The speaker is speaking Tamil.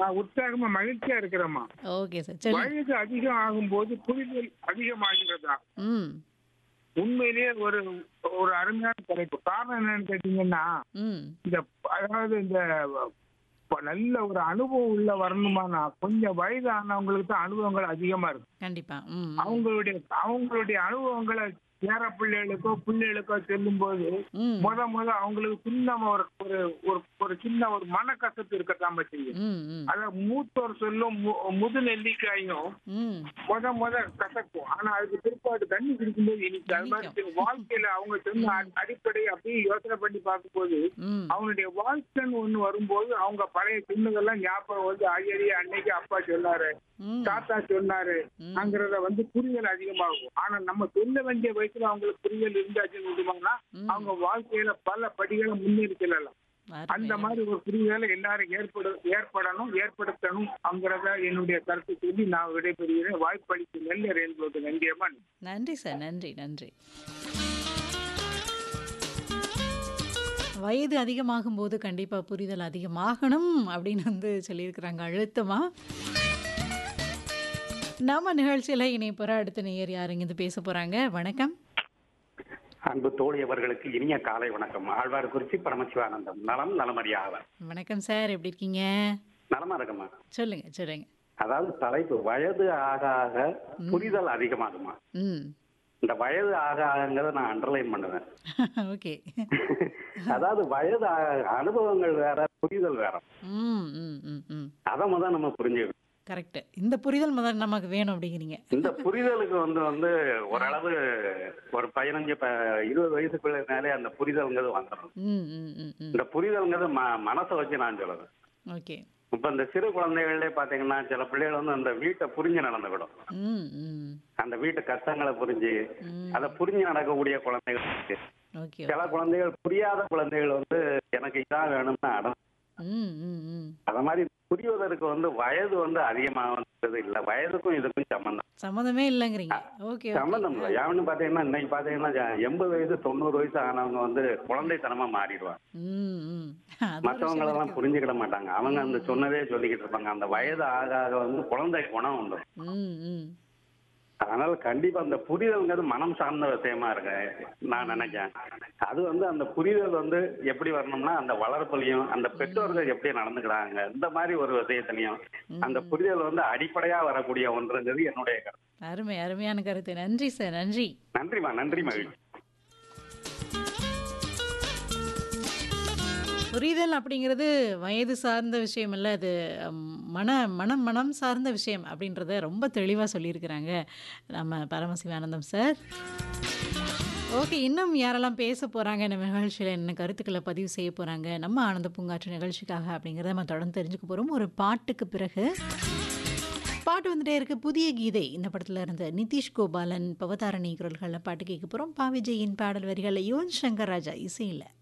நான் உற்சாகமா மகிழ்ச்சியா இருக்கிறேம்மா ஓகே சார் சொல்லுங்க வயது அதிகம் ஆகும்போது புரிதல் அதிகமாகிறதா ம் உண்மையிலேயே ஒரு ஒரு அருமையான தலைப்பு காரணம் என்னன்னு கேட்டீங்கன்னா ம் இந்த அதாவது இந்த ப- நல்ல ஒரு அனுபவம் உள்ள வரணுமானா கொஞ்சம் வயது ஆனவங்களுக்கு தான் அனுபவங்கள் அதிகமா இருக்கு கண்டிப்பா ம் அவங்களுடைய அவங்களுடைய அனுபவங்களை பேர பிள்ளைகளுக்கோ பிள்ளைகளுக்கோ சொல்லும் போது ம் முத முத அவங்களுக்கு சின்ன ஒரு ஒரு ஒரு ஒரு சின்ன ஒரு மனக்கசப்பு இருக்கத்தான் செய்யும் ம் ம் அத மூத்தோர் சொல்லும் மு- முது நெல்லிக்காயும் ம் முத முத கசக்கும் ஆனா அதுக்கு பிற்பாடு தண்ணி குடிக்கும்போது இன்னைக்கு அது மாதிரி வாழ்க்கையில அவங்க சொன்ன அடி- அடிப்படை அப்படியே யோசனை பண்ணி பார்க்கும்போது ம் அவனுடைய வாழ்க்கைன்னு ஒண்ணு வரும்போது அவங்க பழைய சின்னதெல்லாம் ஞாபகம் வந்து ஐயரி அன்னைக்கு அப்பா சொன்னாரு ம் தாத்தா சொன்னாரு அங்கிறத வந்து புரிதல் அதிகமாகும் ஆனா நம்ம சொல்ல வேண்டிய வயசுல அவங்களுக்கு புரிதல் இருந்தாச்சுன்னு விடுவாங்கன்னா ம். அவங்க வாழ்க்கையில பல படிகளை முன்னேறி செல்லலாம் அந்த அருமை மாதிரி ஒரு புரிதலை எல்லாரும் ஏற்படு ஏற்படணும் ஏற்படுத்தணும் அங்கிறத என்னுடைய கருத்து சொல்லி நான் விடைபெறுகிறேன் வாய்ப்பளித்து நெல்லர் என்பது நன்றியம்மன் நன்றி சார் நன்றி நன்றி வயது அதிகமாகும் போது கண்டிப்பாக புரிதல் அதிகமாகணும் அப்படின்னு வந்து சொல்லியிருக்கிறாங்க அழுத்தமாக நம்ம நிகழ்ச்சியில் இணைப்புற அடுத்த நேயர் யாருங்க இது பேச போகிறாங்க வணக்கம் அன்பு தோழி அவர்களுக்கு இனிய காலை வணக்கம் ஆழ்வார்குறிச்சி பரமசிவானந்தம் நலம் நலமறியாவர் வணக்கம் சார் எப்படி இருக்கீங்க நலமா இருக்கமா சொல்லுங்க சொல்லுங்க அதாவது தலைப்பு வயது ஆக ஆக புரிதல் அதிகமாகுமா ம் இந்த வயது ஆக ஆகங்கிறத நான் அண்டர்லைன் பண்ணுவேன் ஓகே அதாவது வயது ஆக- அனுபவங்கள் வேற புரிதல் வேற ம் ம் ம் ம் அதை முதல் நம்ம புரிஞ்சுக்கணும் கரெக்ட் இந்த புரிதல் முதல்ல நமக்கு வேணும் அப்படிங்கிறீங்க இந்த புரிதலுக்கு வந்து வந்து ஓரளவு ஒரு பதினஞ்சு ப- இருபது வயசுக்குள்ளே அந்த புரிதல்ங்கிறது வந்துடும் ம் ம் ம் ம் இந்த புரிதல்ங்கிறது ம மனசை வச்சு நான் சொல்லுவேன் ஓகே இப்ப இந்த சிறு குழந்தைகளே பாத்தீங்கன்னா சில பிள்ளைகள் வந்து அந்த வீட்டை புரிஞ்சு நடந்துக்கிடும் ம் ம் அந்த வீட்டு கஷ்டங்களை புரிஞ்சு ம் அதை புரிஞ்சு நடக்கக்கூடிய குழந்தைகள் இருக்கு ஓகே சில குழந்தைகள் புரியாத குழந்தைகள் வந்து எனக்கு இதான் வேணும்னு அடம் ம் ம் ம் அத மாதிரி புரிவதற்கு வந்து வயது வந்து அதிகமாகிறது இல்ல வயதுக்கும் இதுக்கும் சம்பந்தம் சம்மந்தமே இல்லைங்கிறீங்க ஓகே சம்பந்தம் இல்லை ஏன்னு பாத்தீங்கன்னா இன்னைக்கு பாத்தீங்கன்னா எண்பது வயசு தொண்ணூறு வயசு ஆனவங்க வந்து குழந்தைத்தனமா மாறிடுவாங்க ம் ம் அது ஒரு மற்றவங்க விஷயம் எல்லாம் இருக்கு. புரிஞ்சுக்கிட மாட்டாங்க அவங்க அந்த சொன்னதே சொல்லிக்கிட்டு இருப்பாங்க அந்த வயது ஆக ஆக வந்து குழந்தை குணம் உண்டு ம் ம் அதனால கண்டிப்பா அந்த புரிதல்ங்கிறது மனம் சார்ந்த விஷயமா இருக்கு நான் நினைக்கிறேன் அது வந்து அந்த புரிதல் வந்து எப்படி வரணும்னா அந்த வளர்ப்புலையும் அந்த பெற்றோர்கள் எப்படி நடந்துக்கிறாங்க இந்த மாதிரி ஒரு விஷயத்திலையும் அந்த புரிதல் வந்து அடிப்படையா வரக்கூடிய ஒன்றுங்கிறது என்னுடைய கருத்து அருமை அருமையான கருத்து நன்றி சார் நன்றி நன்றிமா நன்றி மகிழ்ச்சி புரிதல் அப்படிங்கிறது வயது சார்ந்த விஷயம் இல்லை அது ம், மன மனம் மனம் சார்ந்த விஷயம் அப்படின்றத ரொம்ப தெளிவாக சொல்லியிருக்கிறாங்க நம்ம பரமசிவானந்தம் சார் ஓகே இன்னும் யாரெல்லாம் பேச போகிறாங்க நம்ம நிகழ்ச்சியில் என்ன கருத்துக்களை பதிவு செய்ய போகிறாங்க நம்ம ஆனந்த பூங்காற்று நிகழ்ச்சிக்காக அப்படிங்கிறத நம்ம தொடர்ந்து தெரிஞ்சுக்க போகிறோம் ஒரு பாட்டுக்கு பிறகு பாட்டு வந்துட்டே இருக்கு புதிய கீதை இந்த படத்துல இருந்து நிதிஷ் கோபாலன் பவதாரணி குரல்களில் பாட்டு கேட்க போகிறோம் பாவிஜயின் பாடல் வரிகளில் யுவன் சங்கர் ராஜா இசையில்